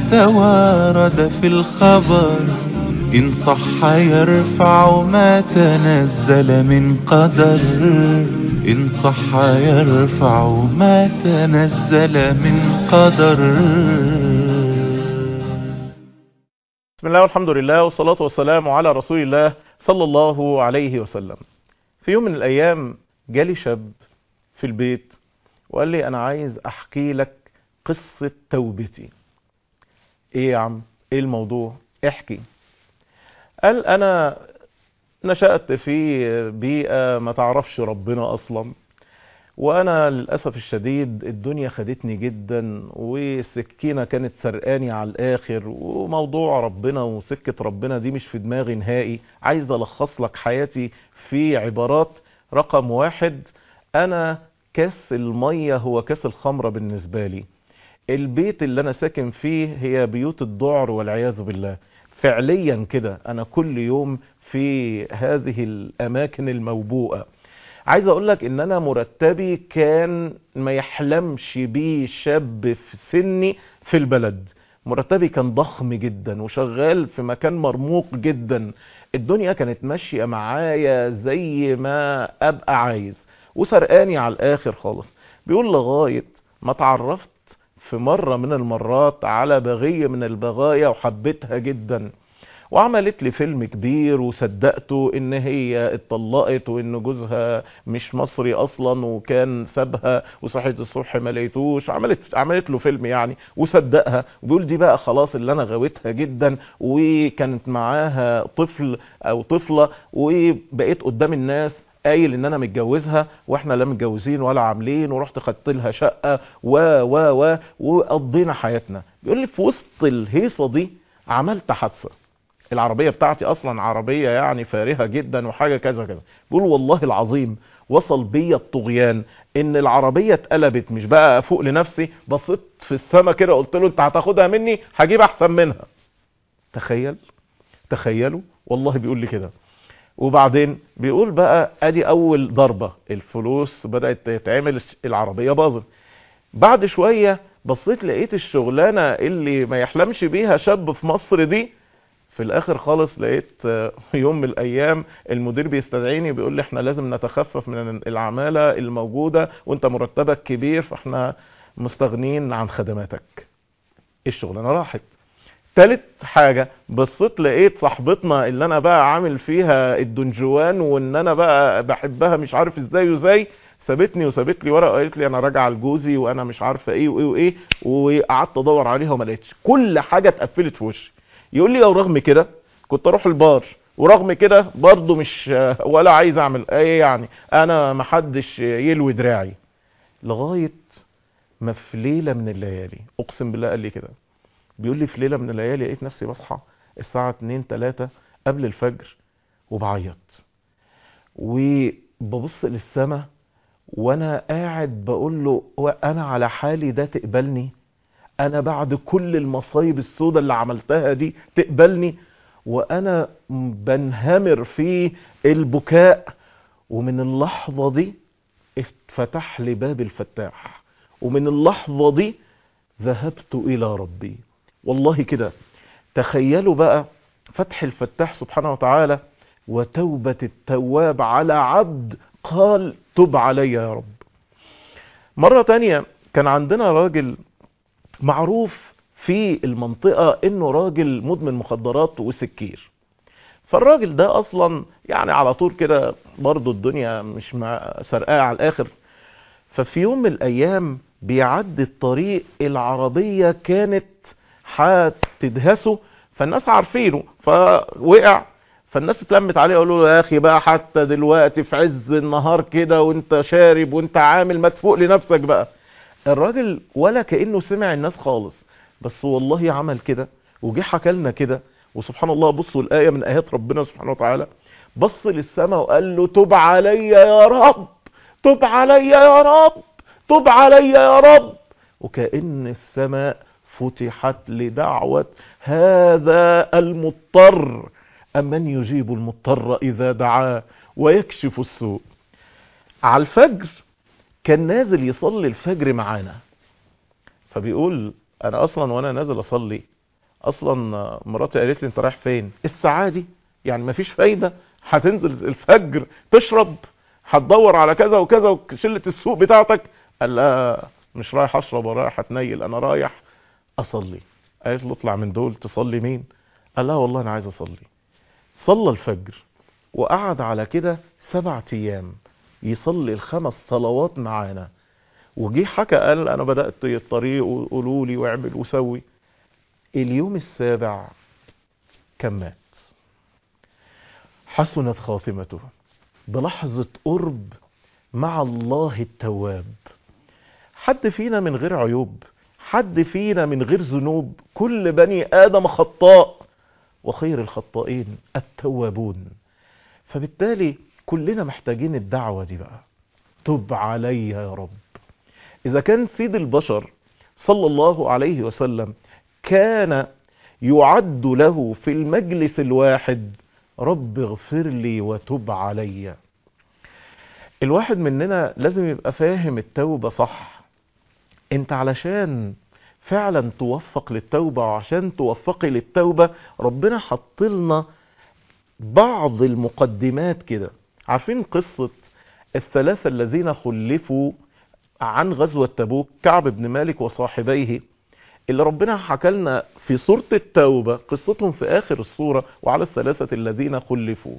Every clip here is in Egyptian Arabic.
توارد في الخبر إن صح يرفع ما تنزل من قدر إن صح يرفع ما تنزل من قدر بسم الله والحمد لله والصلاة والسلام على رسول الله صلى الله عليه وسلم في يوم من الأيام جالي شاب في البيت وقال لي أنا عايز أحكي لك قصة توبتي إيه يا عم إيه الموضوع احكي قال أنا نشأت في بيئة ما تعرفش ربنا أصلا وأنا للأسف الشديد الدنيا خدتني جدا والسكينة كانت سرقاني على الآخر وموضوع ربنا وسكة ربنا دي مش في دماغي نهائي عايز ألخص لك حياتي في عبارات رقم واحد أنا كاس المية هو كاس الخمرة بالنسبة لي البيت اللي أنا ساكن فيه هي بيوت الذعر والعياذ بالله فعليا كده أنا كل يوم في هذه الأماكن الموبوءة عايز اقول لك ان انا مرتبي كان ما يحلمش بيه شاب في سني في البلد مرتبي كان ضخم جدا وشغال في مكان مرموق جدا الدنيا كانت ماشية معايا زي ما ابقى عايز وسرقاني على الاخر خالص بيقول لغاية ما اتعرفت في مرة من المرات على بغية من البغايا وحبيتها جدا وعملت لي فيلم كبير وصدقته ان هي اتطلقت وان جوزها مش مصري اصلا وكان سابها وصحيت الصبح ما لقيتوش عملت عملت له فيلم يعني وصدقها وبيقول دي بقى خلاص اللي انا غويتها جدا وكانت معاها طفل او طفله وبقيت قدام الناس قايل ان انا متجوزها واحنا لا متجوزين ولا عاملين ورحت خدت لها شقه و و و وقضينا حياتنا بيقول لي في وسط الهيصه دي عملت حادثه العربية بتاعتي اصلا عربية يعني فارهة جدا وحاجة كذا كذا بيقول والله العظيم وصل بيا الطغيان ان العربية اتقلبت مش بقى افوق لنفسي بصيت في السما كده قلت له انت هتاخدها مني هجيب احسن منها تخيل تخيلوا والله بيقول لي كده وبعدين بيقول بقى ادي اول ضربة الفلوس بدأت تتعمل العربية باظت بعد شوية بصيت لقيت الشغلانة اللي ما يحلمش بيها شاب في مصر دي في الاخر خالص لقيت يوم من الايام المدير بيستدعيني بيقول لي احنا لازم نتخفف من العمالة الموجودة وانت مرتبك كبير فاحنا مستغنين عن خدماتك الشغلانة راحت تالت حاجة بصيت لقيت صاحبتنا اللي انا بقى عامل فيها الدنجوان وان انا بقى بحبها مش عارف ازاي وازاي سابتني وسابت لي ورقه وقالت لي انا راجعه لجوزي وانا مش عارفه ايه وايه وايه وقعدت ادور عليها وما لقيتش كل حاجه اتقفلت في وشي يقول لي ورغم كده كنت اروح البار ورغم كده برضه مش ولا عايز اعمل ايه يعني انا محدش يلوي دراعي لغايه ما في ليله من الليالي اقسم بالله قال لي كده بيقول لي في ليله من الليالي لقيت نفسي بصحى الساعه 2 3 قبل الفجر وبعيط وببص للسماء وانا قاعد بقول له انا على حالي ده تقبلني انا بعد كل المصايب السوداء اللي عملتها دي تقبلني وانا بنهمر في البكاء ومن اللحظة دي اتفتح لي باب الفتاح ومن اللحظة دي ذهبت الى ربي والله كده تخيلوا بقى فتح الفتاح سبحانه وتعالى وتوبة التواب على عبد قال تب علي يا رب مرة تانية كان عندنا راجل معروف في المنطقة انه راجل مدمن مخدرات وسكير فالراجل ده اصلا يعني على طول كده برضو الدنيا مش سرقاه على الاخر ففي يوم من الايام بيعدي الطريق العربية كانت هتدهسه فالناس عارفينه فوقع فالناس اتلمت عليه يقولوا له يا اخي بقى حتى دلوقتي في عز النهار كده وانت شارب وانت عامل ما تفوق لنفسك بقى الراجل ولا كأنه سمع الناس خالص بس والله عمل كده وجه حكى لنا كده وسبحان الله بصوا الآية من آيات ربنا سبحانه وتعالى بص للسماء وقال له تب علي يا رب تب علي يا رب تب علي يا رب وكأن السماء فتحت لدعوة هذا المضطر أمن يجيب المضطر إذا دعاه ويكشف السوء على الفجر كان نازل يصلي الفجر معانا فبيقول انا اصلا وانا نازل اصلي اصلا مراتي قالت لي انت رايح فين الساعه دي يعني مفيش فايده هتنزل الفجر تشرب هتدور على كذا وكذا وشله السوق بتاعتك قال لا مش رايح اشرب ولا رايح اتنيل انا رايح اصلي قالت له اطلع من دول تصلي مين قال لها والله انا عايز اصلي صلى الفجر وقعد على كده سبعة ايام يصلي الخمس صلوات معانا وجي حكى قال انا بدأت الطريق وقولوا لي واعمل وسوي اليوم السابع كان مات حسنت خاتمته بلحظة قرب مع الله التواب حد فينا من غير عيوب حد فينا من غير ذنوب كل بني آدم خطاء وخير الخطائين التوابون فبالتالي كلنا محتاجين الدعوة دي بقى تب علي يا رب إذا كان سيد البشر صلى الله عليه وسلم كان يعد له في المجلس الواحد رب اغفر لي وتب علي الواحد مننا لازم يبقى فاهم التوبة صح انت علشان فعلا توفق للتوبة وعشان توفقي للتوبة ربنا حط لنا بعض المقدمات كده عارفين قصة الثلاثة الذين خلفوا عن غزوة تبوك كعب بن مالك وصاحبيه اللي ربنا حكى لنا في سورة التوبة قصتهم في آخر السورة وعلى الثلاثة الذين خلفوا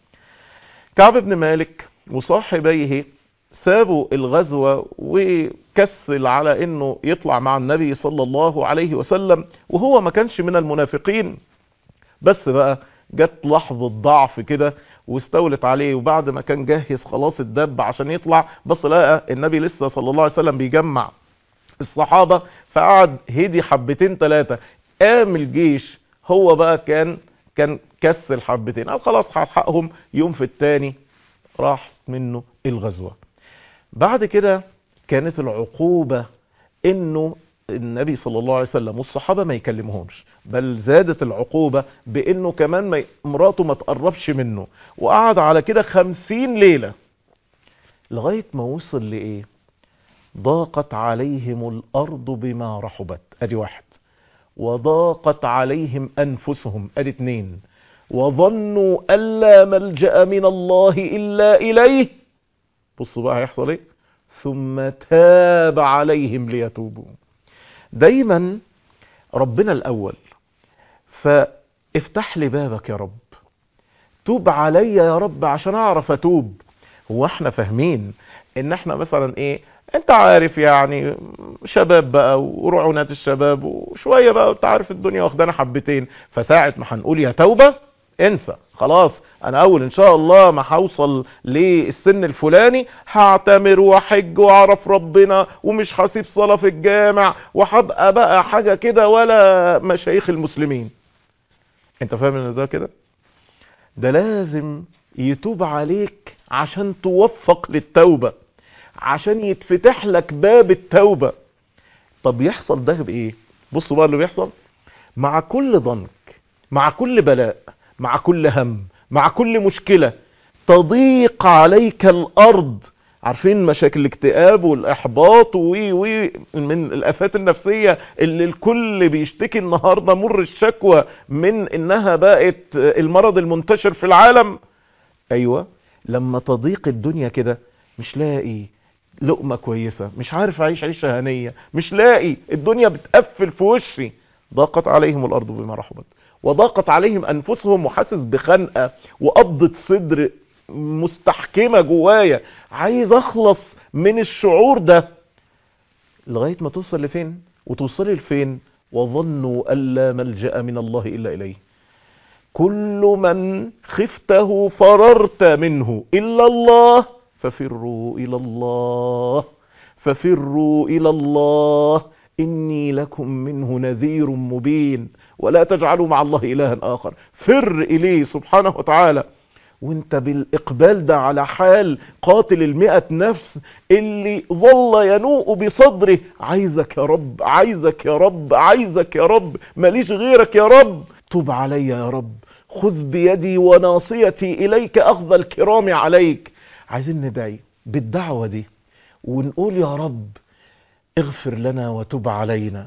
كعب بن مالك وصاحبيه سابوا الغزوة وكسل على انه يطلع مع النبي صلى الله عليه وسلم وهو ما كانش من المنافقين بس بقى جت لحظة ضعف كده واستولت عليه وبعد ما كان جهز خلاص الدب عشان يطلع بس لقى النبي لسه صلى الله عليه وسلم بيجمع الصحابة فقعد هدي حبتين ثلاثة قام الجيش هو بقى كان كان كسل حبتين او خلاص هلحقهم يوم في التاني راح منه الغزوة بعد كده كانت العقوبة انه النبي صلى الله عليه وسلم والصحابة ما يكلمهمش بل زادت العقوبة بانه كمان ما مراته ما تقربش منه وقعد على كده خمسين ليلة لغاية ما وصل لايه ضاقت عليهم الارض بما رحبت ادي واحد وضاقت عليهم انفسهم ادي اتنين وظنوا الا ملجأ من الله الا اليه بصوا بقى هيحصل ايه ثم تاب عليهم ليتوبوا دايما ربنا الاول فافتح لي بابك يا رب توب عليا يا رب عشان اعرف اتوب هو احنا فاهمين ان احنا مثلا ايه انت عارف يعني شباب بقى ورعونات الشباب وشوية بقى انت عارف الدنيا واخدانا حبتين فساعة ما هنقول يا توبة انسى خلاص انا اول ان شاء الله ما هوصل للسن الفلاني هعتمر واحج واعرف ربنا ومش هسيب صلاة في الجامع وهبقى بقى حاجة كده ولا مشايخ المسلمين انت فاهم ان ده كده ده لازم يتوب عليك عشان توفق للتوبة عشان يتفتح لك باب التوبة طب يحصل ده بايه بصوا بقى اللي بيحصل مع كل ضنك مع كل بلاء مع كل هم مع كل مشكلة تضيق عليك الارض عارفين مشاكل الاكتئاب والاحباط وي وي من الافات النفسية اللي الكل بيشتكي النهاردة مر الشكوى من انها بقت المرض المنتشر في العالم ايوه لما تضيق الدنيا كده مش لاقي لقمة كويسة مش عارف اعيش عيشة هنية مش لاقي الدنيا بتقفل في وشي ضاقت عليهم الارض بما رحبت وضاقت عليهم انفسهم وحاسس بخنقة وقبضة صدر مستحكمة جوايا عايز اخلص من الشعور ده لغاية ما توصل لفين وتوصلي لفين وظنوا ألا ملجأ من الله إلا إليه كل من خفته فررت منه إلا الله ففروا إلى الله ففروا إلى الله إني لكم منه نذير مبين ولا تجعلوا مع الله إلها آخر فر إليه سبحانه وتعالى وانت بالإقبال ده على حال قاتل المئة نفس اللي ظل ينوء بصدره عايزك يا رب عايزك يا رب عايزك يا رب ماليش غيرك يا رب تب علي يا رب خذ بيدي وناصيتي إليك أخذ الكرام عليك عايزين ندعي بالدعوة دي ونقول يا رب اغفر لنا وتب علينا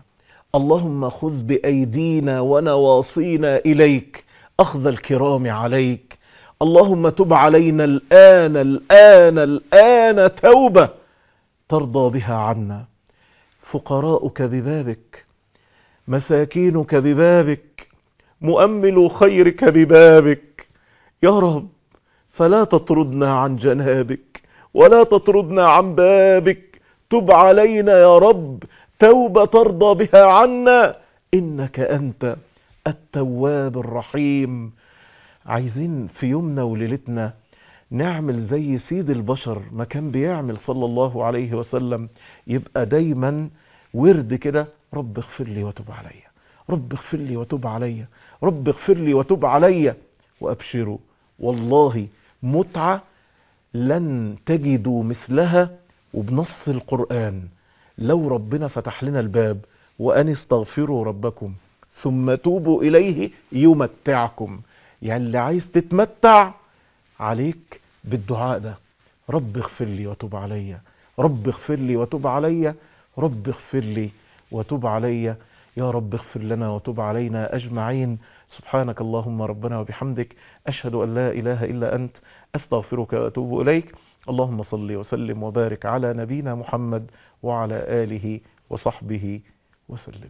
اللهم خذ بأيدينا ونواصينا إليك أخذ الكرام عليك اللهم تب علينا الآن الآن الآن توبة ترضى بها عنا فقراؤك ببابك مساكينك ببابك مؤمل خيرك ببابك يا رب فلا تطردنا عن جنابك ولا تطردنا عن بابك تب علينا يا رب توبة ترضى بها عنا إنك أنت التواب الرحيم عايزين في يومنا وليلتنا نعمل زي سيد البشر ما كان بيعمل صلى الله عليه وسلم يبقى دايما ورد كده رب اغفر لي وتب علي رب اغفر لي وتب علي رب اغفر لي وتب علي وأبشروا والله متعة لن تجدوا مثلها وبنص القرآن لو ربنا فتح لنا الباب وأن استغفروا ربكم ثم توبوا إليه يمتعكم يعني اللي عايز تتمتع عليك بالدعاء ده رب اغفر لي وتب علي رب اغفر لي وتب علي رب اغفر لي وتب علي يا رب اغفر لنا وتب علينا أجمعين سبحانك اللهم ربنا وبحمدك أشهد أن لا إله إلا أنت أستغفرك وأتوب إليك اللهم صل وسلم وبارك على نبينا محمد وعلى آله وصحبه وسلم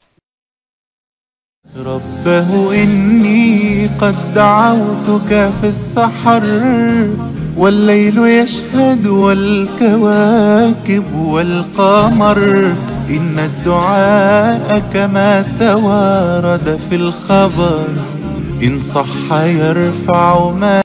ربه إني قد دعوتك في السحر والليل يشهد والكواكب والقمر إن الدعاء كما توارد في الخبر إن صح يرفع ما